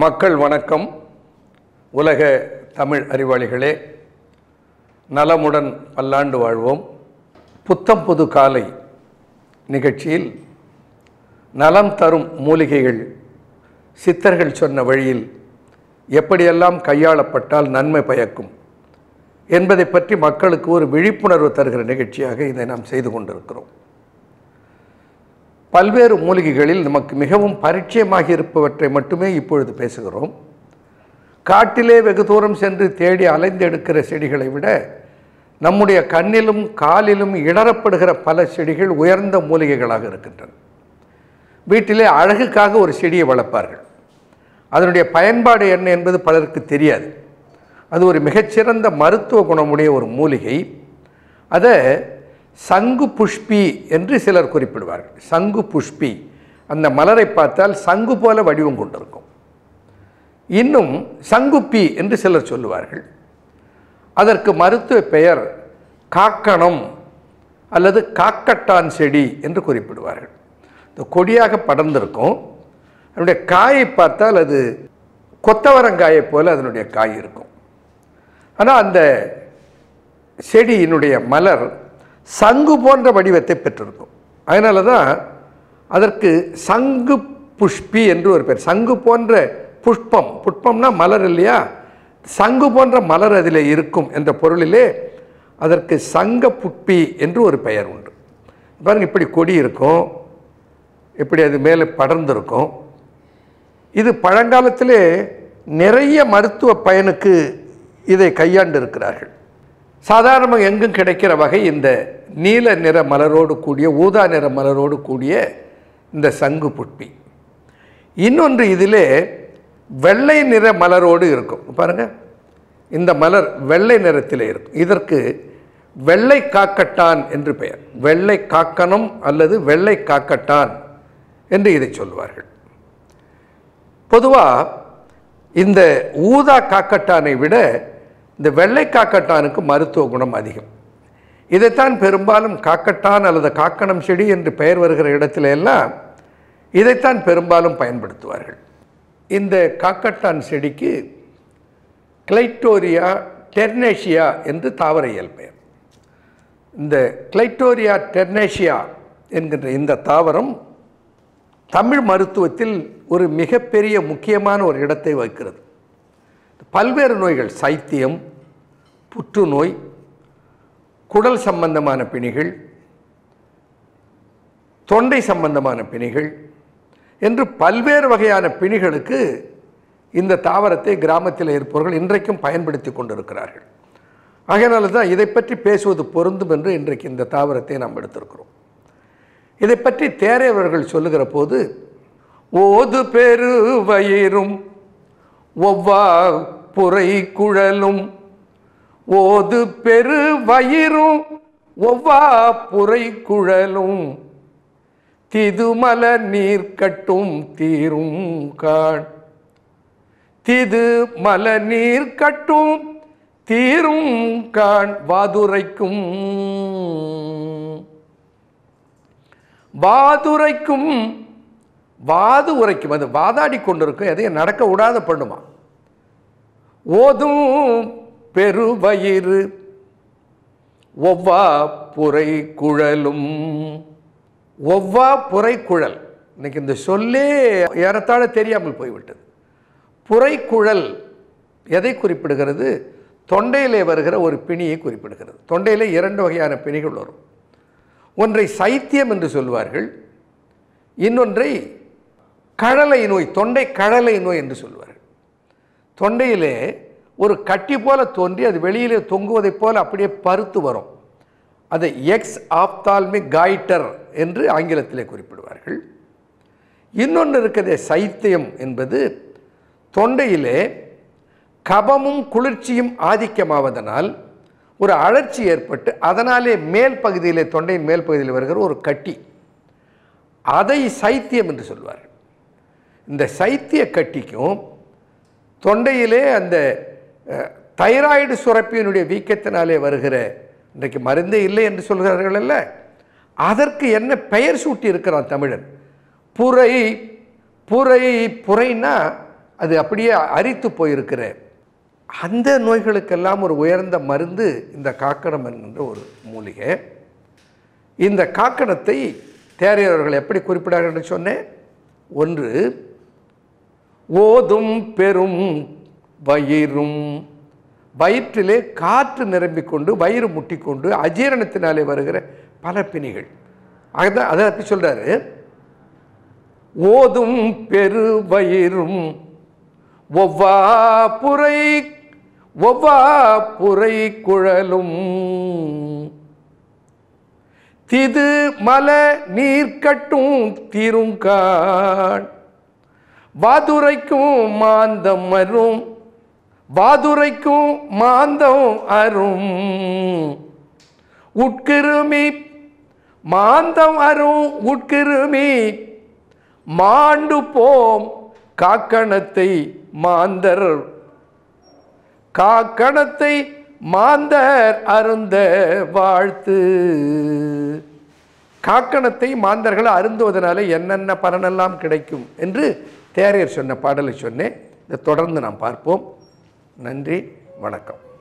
மக்கள் வணக்கம் உலக தமிழ் அறிவாளிகளே நலமுடன் பல்லாண்டு வாழ்வோம் புத்தம் புது காலை நிகழ்ச்சியில் நலம் தரும் மூலிகைகள் சித்தர்கள் சொன்ன வழியில் எப்படியெல்லாம் கையாளப்பட்டால் நன்மை பயக்கும் என்பதை பற்றி மக்களுக்கு ஒரு விழிப்புணர்வு தருகிற நிகழ்ச்சியாக இதை நாம் செய்து கொண்டிருக்கிறோம் பல்வேறு மூலிகைகளில் நமக்கு மிகவும் பரிச்சயமாகி இருப்பவற்றை மட்டுமே இப்பொழுது பேசுகிறோம் காட்டிலே வெகு தூரம் சென்று தேடி அலைந்தெடுக்கிற செடிகளை விட நம்முடைய கண்ணிலும் காலிலும் இடரப்படுகிற பல செடிகள் உயர்ந்த மூலிகைகளாக இருக்கின்றன வீட்டிலே அழகுக்காக ஒரு செடியை வளர்ப்பார்கள் அதனுடைய பயன்பாடு என்ன என்பது பலருக்கு தெரியாது அது ஒரு மிகச்சிறந்த மருத்துவ குணமுடைய ஒரு மூலிகை அதை சங்கு புஷ்பி என்று சிலர் குறிப்பிடுவார்கள் சங்கு புஷ்பி அந்த மலரை பார்த்தால் சங்கு போல வடிவம் கொண்டிருக்கும் இன்னும் சங்குப்பி என்று சிலர் சொல்லுவார்கள் அதற்கு மருத்துவ பெயர் காக்கணம் அல்லது காக்கட்டான் செடி என்று குறிப்பிடுவார்கள் இந்த கொடியாக படர்ந்திருக்கும் அதனுடைய காயை பார்த்தால் அது கொத்தவரங்காயை போல அதனுடைய காய் இருக்கும் ஆனால் அந்த செடியினுடைய மலர் சங்கு போன்ற வடிவத்தை பெற்றிருக்கும் அதனால தான் அதற்கு சங்கு புஷ்பி என்று ஒரு பேர் சங்கு போன்ற புஷ்பம் புஷ்பம்னா மலர் இல்லையா சங்கு போன்ற மலர் அதில் இருக்கும் என்ற பொருளிலே அதற்கு சங்க புட்பி என்று ஒரு பெயர் உண்டு பாருங்க இப்படி கொடி இருக்கும் இப்படி அது மேலே படர்ந்திருக்கும் இது பழங்காலத்திலே நிறைய மருத்துவ பயனுக்கு இதை கையாண்டு இருக்கிறார்கள் சாதாரணமாக எங்கும் கிடைக்கிற வகை இந்த நீல நிற மலரோடு கூடிய ஊதா நிற மலரோடு கூடிய இந்த சங்கு புட்பி இன்னொன்று இதிலே வெள்ளை நிற மலரோடு இருக்கும் பாருங்க இந்த மலர் வெள்ளை நிறத்தில் இருக்கும் இதற்கு வெள்ளை காக்கட்டான் என்று பெயர் வெள்ளை காக்கணம் அல்லது வெள்ளை காக்கட்டான் என்று இதை சொல்வார்கள் பொதுவாக இந்த ஊதா காக்கட்டானை விட இந்த வெள்ளை காக்கட்டானுக்கு மருத்துவ குணம் அதிகம் இதைத்தான் பெரும்பாலும் காக்கட்டான் அல்லது காக்கணம் செடி என்று பெயர் வருகிற இடத்துல எல்லாம் இதைத்தான் பெரும்பாலும் பயன்படுத்துவார்கள் இந்த காக்கட்டான் செடிக்கு கிளைட்டோரியா டெர்னேஷியா என்று தாவர இயல் பெயர் இந்த கிளைட்டோரியா டெர்னேஷியா என்கின்ற இந்த தாவரம் தமிழ் மருத்துவத்தில் ஒரு மிகப்பெரிய முக்கியமான ஒரு இடத்தை வகிக்கிறது பல்வேறு நோய்கள் சைத்தியம் புற்றுநோய் குடல் சம்பந்தமான பிணிகள் தொண்டை சம்பந்தமான பிணிகள் என்று பல்வேறு வகையான பிணிகளுக்கு இந்த தாவரத்தை கிராமத்தில் இருப்பவர்கள் இன்றைக்கும் பயன்படுத்தி கொண்டிருக்கிறார்கள் ஆகையினால தான் இதை பற்றி பேசுவது பொருந்தும் என்று இன்றைக்கு இந்த தாவரத்தை நாம் எடுத்திருக்கிறோம் இதை பற்றி தேரையவர்கள் சொல்லுகிற போது ஓது பெரு வயிறும் ஒவ்வா புரை குழலும் ஓது பெரு வயிறும் ஒவ்வா புரை குழலும் திதுமல நீர் கட்டும் தீரும் காண் திது மல நீர் கட்டும் தீரும் காண் வாதுரைக்கும் வாதுரைக்கும் வாது உரைக்கும் அது வாதாடி கொண்டிருக்கும் எதையும் நடக்க விடாத பண்ணுமா ஓதும் பெருவயிறு ஒவ்வா புரை குழலும் ஒவ்வா புரை குழல் இன்னைக்கு இந்த சொல்லே ஏறத்தாழ தெரியாமல் போய்விட்டது புரைக்குழல் எதை குறிப்பிடுகிறது தொண்டையிலே வருகிற ஒரு பிணியை குறிப்பிடுகிறது தொண்டையிலே இரண்டு வகையான பிணிகள் வரும் ஒன்றை சைத்தியம் என்று சொல்வார்கள் இன்னொன்றை கழலை நோய் தொண்டை கழலை நோய் என்று சொல்வார்கள் தொண்டையிலே ஒரு கட்டி போல தோன்றி அது வெளியிலே தொங்குவதைப் போல அப்படியே பருத்து வரும் அதை எக்ஸ் ஆப்தால்மிக் காய்டர் என்று ஆங்கிலத்திலே குறிப்பிடுவார்கள் இன்னொன்று இருக்கிறதே சைத்தியம் என்பது தொண்டையிலே கபமும் குளிர்ச்சியும் ஆதிக்கமாவதனால் ஒரு அழற்சி ஏற்பட்டு அதனாலே மேல் பகுதியிலே தொண்டையின் மேல் பகுதியில் வருகிற ஒரு கட்டி அதை சைத்தியம் என்று சொல்வார்கள் இந்த சைத்திய கட்டிக்கும் தொண்டையிலே அந்த அஹ், தைராய்டு சுரப்பியினுடைய வீக்கத்தினாலே வருகிற இன்றைக்கு மருந்தே இல்லை என்று சொல்கிறார்கள் அல்ல அதற்கு என்ன பெயர் சூட்டி இருக்கிறான் தமிழன் புரை புரை புரைனா அது அப்படியே அரித்து போயிருக்கிற அந்த நோய்களுக்கெல்லாம் ஒரு உயர்ந்த மருந்து இந்த காக்கணம் என்கின்ற ஒரு மூலிகை இந்த காக்கணத்தை தேரையவர்கள் எப்படி குறிப்பிடார்கள் என்று சொன்னேன் ஒன்று ஓதும் பெரும் வயிறும் வயிற்றிலே காற்று நிரம்பிக் கொண்டு வயிறு முட்டிக்கொண்டு அஜீரணத்தினாலே வருகிற பல பிணிகள் அதுதான் அதை அப்படி சொல்றாரு ஓதும் பெரு வயிறும் ஒவ்வா புரை ஒவ்வா புரை குழலும் திது மல நீர்க்கட்டும் தீருங்கான் வாதுரைக்கும் மாந்தம் அரும் வாதுரைக்கும் மாந்தம் அரும் உட்கிருமி மாந்தம் அரும் உட்கிருமி மாண்டு போம் காக்கணத்தை மாந்தர் காக்கணத்தை மாந்தர் அருந்த வாழ்த்து காக்கணத்தை மாந்தர்கள் அருந்துவதனால என்னென்ன பலனெல்லாம் கிடைக்கும் என்று தேரையர் சொன்ன பாடலை சொன்னேன் இதை தொடர்ந்து நாம் பார்ப்போம் நன்றி வணக்கம்